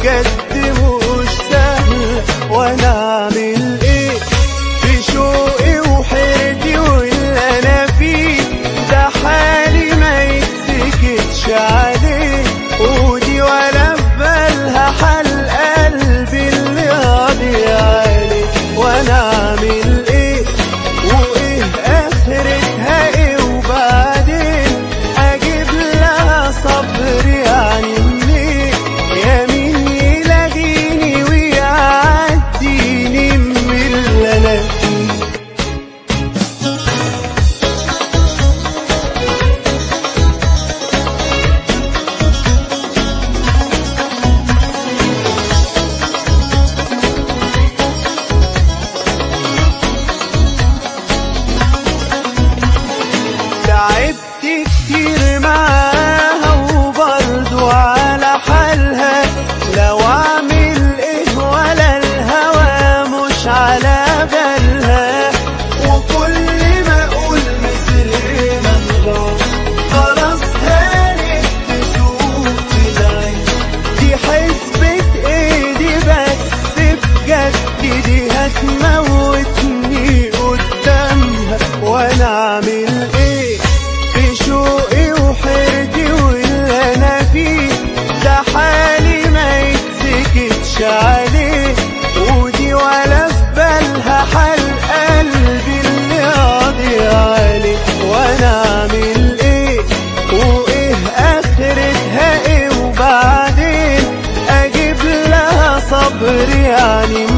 بجد مش سهل وانا اعمل ايه في شوقي وحيرتي واللي انا فيه ده حالي ما يتسكتش عليه ودي ولا في بالها حل قلبي اللي قاضي عليه وانا اعمل ايه وايه اخرتها ايه وبعدين اجيب لها صبر يعني منين يا مين يلاقيني ويعديني من اللي انا فيه تعبت كتير معاها وبرضو على حالها لو اعمل ايه ولا الهوى مش على بالها وكل ما اقول مصر ممنوع خلاص هانت تسوق العين دي حسبة ايه دي بس بجد دي هتموتني قدامها وانا اعمل ايه في شوقي وحيرتي واللي انا فيه ده حالي ما يتسكتش عليه ودي ولا في بالها حل قلبي اللي قاضي عليه وانا اعمل ايه وايه اخرتها ايه وبعدين اجيب لها صبر يعني